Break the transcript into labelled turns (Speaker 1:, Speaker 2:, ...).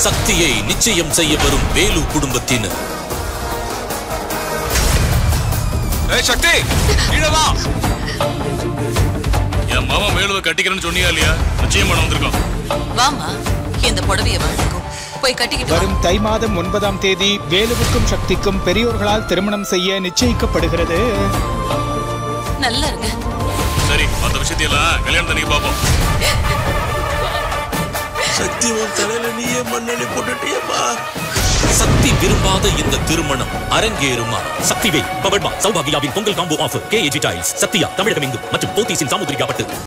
Speaker 1: சக்தியை நிச்சயம் செய்ய வரும் வேலு குடும்பத்தினர்
Speaker 2: ஏய் சக்தி கீழே வா என் மாமா மேலுவ கட்டிக்கிறேன்னு சொன்னியா இல்லையா நிச்சயம் பண்ண வந்திருக்கோம்
Speaker 3: வாமா இந்த புடவைய வாங்கிக்கோ போய் கட்டிக்கிட்டு வா.
Speaker 4: வரும் தை மாதம் ஒன்பதாம் தேதி வேலுவுக்கும் சக்திக்கும் பெரியோர்களால் திருமணம் செய்ய நிச்சயிக்கப்படுகிறது
Speaker 3: நல்லா இருங்க
Speaker 2: சரி மத்த விஷயத்தையெல்லாம் கல்யாணத்தை நீங்க பாப்போம்
Speaker 5: சக்தி உன் தலையில நீயே மண்ணெண்ணி போட்டுட்டியப்பா
Speaker 1: சக்தி விரும்பாத இந்த திருமணம் அரங்கேறுமா சக்திவே பவர்மா சௌபாகியாவின் Pongal combo offer KAG tiles Sathya Tamilagam எங்கும் மற்றும் போத்தீஸின் சாமுதிரிகா பட்டு